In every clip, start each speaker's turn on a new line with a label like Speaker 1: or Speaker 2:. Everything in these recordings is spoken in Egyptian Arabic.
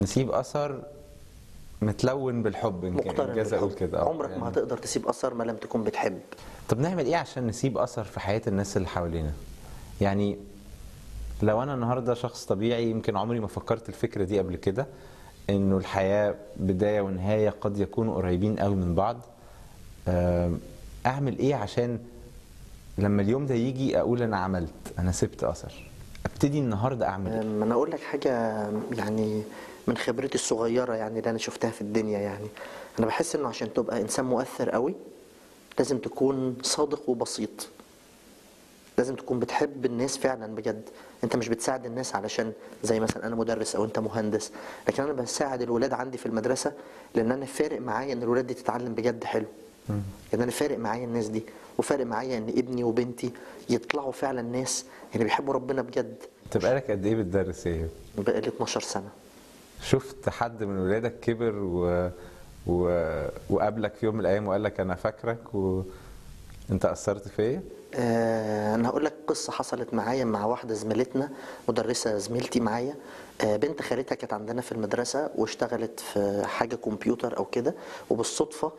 Speaker 1: نسيب اثر متلون بالحب يمكن
Speaker 2: مقترن
Speaker 1: انجاز اقول
Speaker 2: بالحب.
Speaker 1: كده آه،
Speaker 2: عمرك
Speaker 1: يعني.
Speaker 2: ما هتقدر تسيب اثر ما لم تكن بتحب
Speaker 1: طب نعمل ايه عشان نسيب اثر في حياه الناس اللي حوالينا يعني لو انا النهارده شخص طبيعي يمكن عمري ما فكرت الفكره دي قبل كده انه الحياه بدايه ونهايه قد يكونوا قريبين قوي من بعض آم، اعمل ايه عشان لما اليوم ده يجي اقول انا عملت انا سبت اثر ابتدي النهارده اعمل ايه
Speaker 2: أم، انا اقول لك حاجه يعني من خبرتي الصغيره يعني اللي انا شفتها في الدنيا يعني انا بحس انه عشان تبقى انسان مؤثر قوي لازم تكون صادق وبسيط لازم تكون بتحب الناس فعلا بجد انت مش بتساعد الناس علشان زي مثلا انا مدرس او انت مهندس لكن انا بساعد الولاد عندي في المدرسه لان انا فارق معايا ان الولاد دي تتعلم بجد حلو يعني انا فارق معايا الناس دي وفارق معايا ان ابني وبنتي يطلعوا فعلا ناس يعني بيحبوا ربنا بجد
Speaker 1: انت بقالك قد ايه بتدرس ايه
Speaker 2: بقالي 12 سنه
Speaker 1: شفت حد من ولادك كبر و... و... وقابلك في يوم من الايام وقال لك انا فاكرك وانت اثرت فيا
Speaker 2: آه، انا هقول لك قصه حصلت معايا مع واحده زميلتنا مدرسه زميلتي معايا آه، بنت خالتها كانت عندنا في المدرسه واشتغلت في حاجه كمبيوتر او كده وبالصدفه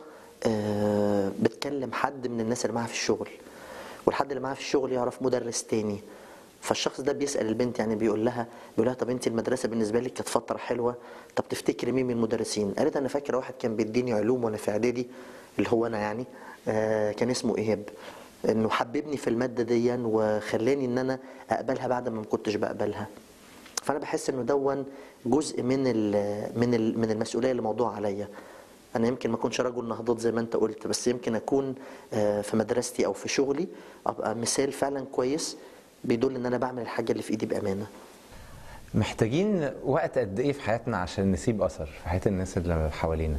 Speaker 2: آه، بتكلم حد من الناس اللي معاها في الشغل والحد اللي معاها في الشغل يعرف مدرس تاني فالشخص ده بيسال البنت يعني بيقول لها بيقول لها طب انت المدرسه بالنسبه لك كانت فتره حلوه طب تفتكري مين من المدرسين قالت انا فاكره واحد كان بيديني علوم وانا في اعدادي اللي هو انا يعني آه، كان اسمه ايهاب انه حببني في الماده دي وخلاني ان انا اقبلها بعد ما ما كنتش بقبلها فانا بحس انه دون جزء من ال من ال من المسؤوليه اللي موضوع عليا انا يمكن ما اكونش رجل نهضات زي ما انت قلت بس يمكن اكون آه، في مدرستي او في شغلي ابقى مثال فعلا كويس بيدل ان انا بعمل الحاجه اللي في ايدي بامانه
Speaker 1: محتاجين وقت قد ايه في حياتنا عشان نسيب اثر في حياه الناس اللي حوالينا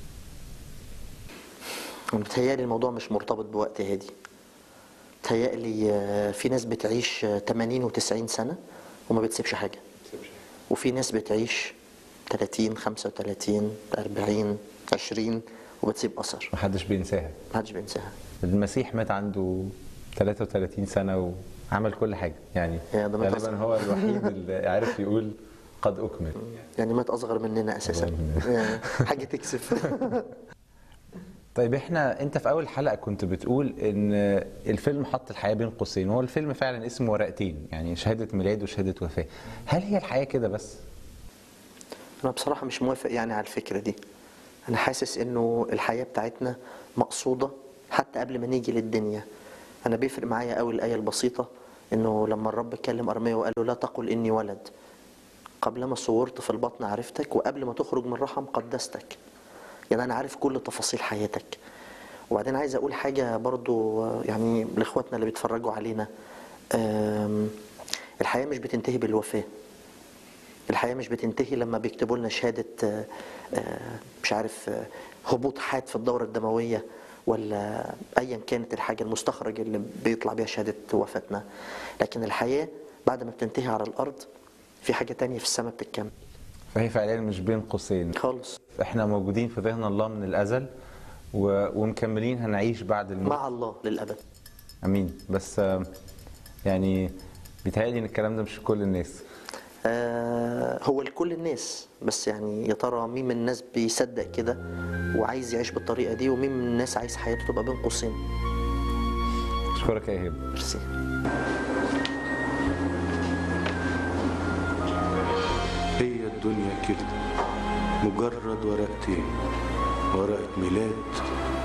Speaker 2: متهيألي الموضوع مش مرتبط بوقت هادي متهيألي آه، في ناس بتعيش آه، 80 و90 سنة وما بتسيبش حاجة وفي ناس بتعيش 30 35 40 20 وبتسيب أثر
Speaker 1: محدش بينساها
Speaker 2: محدش بينساها
Speaker 1: المسيح مات عنده 33 سنه وعمل كل حاجه يعني
Speaker 2: يا ده مات
Speaker 1: غالبا
Speaker 2: أصغر.
Speaker 1: هو الوحيد اللي عارف يقول قد اكمل
Speaker 2: يعني مات أصغر مننا أساسا
Speaker 1: أصغر مننا.
Speaker 2: يعني حاجة تكسف
Speaker 1: طيب احنا انت في اول حلقه كنت بتقول ان الفيلم حط الحياه بين قوسين هو الفيلم فعلا اسمه ورقتين يعني شهاده ميلاد وشهاده وفاه هل هي الحياه كده بس
Speaker 2: أنا بصراحة مش موافق يعني على الفكرة دي أنا حاسس إنه الحياة بتاعتنا مقصودة حتى قبل ما نيجي للدنيا أنا بيفرق معايا قوي الآية البسيطة إنه لما الرب كلم أرميا وقال له لا تقل إني ولد قبل ما صورت في البطن عرفتك وقبل ما تخرج من الرحم قدستك يعني أنا عارف كل تفاصيل حياتك وبعدين عايز أقول حاجة برضو يعني لإخواتنا اللي بيتفرجوا علينا أم، الحياة مش بتنتهي بالوفاة الحياة مش بتنتهي لما بيكتبوا لنا شهادة آه، آه، مش عارف آه، هبوط حاد في الدورة الدموية ولا أيا كانت الحاجة المستخرج اللي بيطلع بيها شهادة وفاتنا لكن الحياة بعد ما بتنتهي على الأرض في حاجة تانية في السماء بتتكمل
Speaker 1: فهي فعليا مش بين قوسين
Speaker 2: خالص
Speaker 1: احنا موجودين في ذهن الله من الازل و... ومكملين هنعيش بعد الموت
Speaker 2: مع الله للأبد
Speaker 1: امين بس آه، يعني بيتهيألي ان الكلام ده مش لكل الناس
Speaker 2: آه، هو لكل الناس بس يعني يا ترى مين من الناس بيصدق كده وعايز يعيش بالطريقة دي ومين من الناس عايز حياته تبقى بين قوسين
Speaker 1: اشكرك يا ايهاب
Speaker 2: ميرسي
Speaker 3: هي الدنيا كده مجرد ورقتين ورقة ميلاد